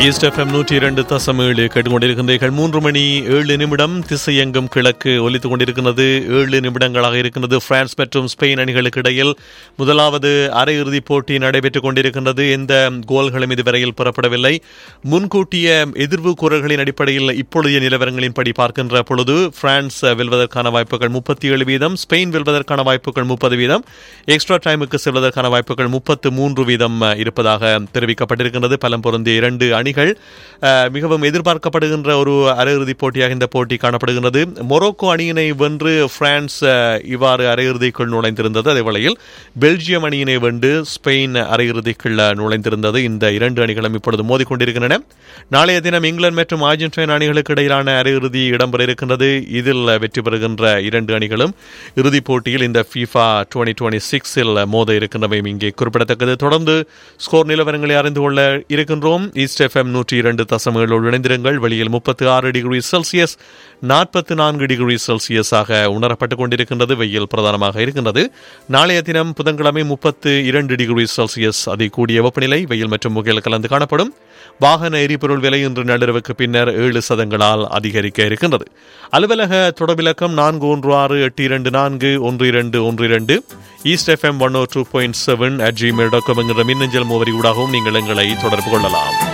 east FM நூற்றி இரண்டு தசம் ஏழு கேட்டுக்கொண்டிருக்கின்றீர்கள் மூன்று மணி ஏழு நிமிடம் திசையெங்கும் கிழக்கு ஒலித்துக் கொண்டிருக்கிறது ஏழு நிமிடங்களாக இருக்கிறது பிரான்ஸ் மற்றும் ஸ்பெயின் அணிகளுக்கு இடையில் முதலாவது அரையிறுதிப் போட்டி நடைபெற்றுக் கொண்டிருக்கின்றது எந்த கோல்களும் இதுவரையில் பெறப்படவில்லை முன்கூட்டிய எதிர்வு குரல்களின் அடிப்படையில் இப்பொழுதைய நிலவரங்களின்படி பார்க்கின்ற பொழுது பிரான்ஸ் வெல்வதற்கான வாய்ப்புகள் முப்பத்தி ஏழு வீதம் ஸ்பெயின் வெல்வதற்கான வாய்ப்புகள் முப்பது வீதம் எக்ஸ்ட்ரா டைமுக்கு செல்வதற்கான வாய்ப்புகள் முப்பத்து மூன்று வீதம் இருப்பதாக தெரிவிக்கப்பட்டிருக்கின்றது பலம் பொருந்திய இரண்டு அணிகள் அஹ், மிகவும் எதிர்பார்க்கப்படுகின்ற ஒரு அரையிறுதிப் போட்டியாக இந்த போட்டி காணப்படுகின்றது மொரோக்கோ அணியினை வென்று பிரான்ஸ் அஹ், இவ்வாறு அரையிறுதிக்குள் நுழைந்திருந்தது அதே வேளையில் பெல்ஜியம் அணியினை வென்று ஸ்பெயின் அரையிறுதிக்குள் நுழைந்திருந்தது இந்த இரண்டு அணிகளும் இப்பொழுது மோதிக்கொண்டிருக்கின்றன நாளைய தினம் இங்கிலாந்து மற்றும் அர்ஜென்டினா அணிகளுக்கு இடையிலான அரையிறுதி இடம்பெற இருக்கின்றது இதில் வெற்றி பெறுகின்ற இரண்டு அணிகளும் இறுதிப் போட்டியில் இந்த FIFA 2026 டுவெண்ட்டி சிக்ஸில் மோத இருக்கின்றவையும் இங்கே குறிப்பிடத்தக்கது தொடர்ந்து ஸ்கோர் நிலவரங்களை அறிந்து கொள்ள இருக்கின்றோம் ஈஸ்ட் எஃப்எம் நூற்றி இரண்டு தசம் ஏழோடு இணைந்திருங்கள் வெளியில் முப்பத்தி ஆறு டிகிரி செல்சியஸ் நாற்பத்தி நான்கு டிகிரி செல்சியஸாக உணரப்பட்டுக் கொண்டிருக்கின்றது வெயில் பிரதானமாக இருக்கின்றது நாளைய தினம் புதன்கிழமை முப்பத்து இரண்டு டிகிரி செல்சியஸ் அதி கூடிய வெப்பநிலை வெயில் மற்றும் முகையில் கலந்து காணப்படும் வாகன எரிபொருள் விலை இன்று நள்ளிரவுக்கு பின்னர் ஏழு சதங்களால் அதிகரிக்க இருக்கின்றது அலுவலக தொடர்பிலக்கம் நான்கு ஒன்று ஆறு எட்டு இரண்டு நான்கு ஒன்று இரண்டு ஒன்று இரண்டு East F M one o two point seven at Gmail dot com என்கிற மின்னஞ்சல் முகவரி ஊடாகவும் நீங்கள் எங்களை தொடர்பு கொள்ளலாம்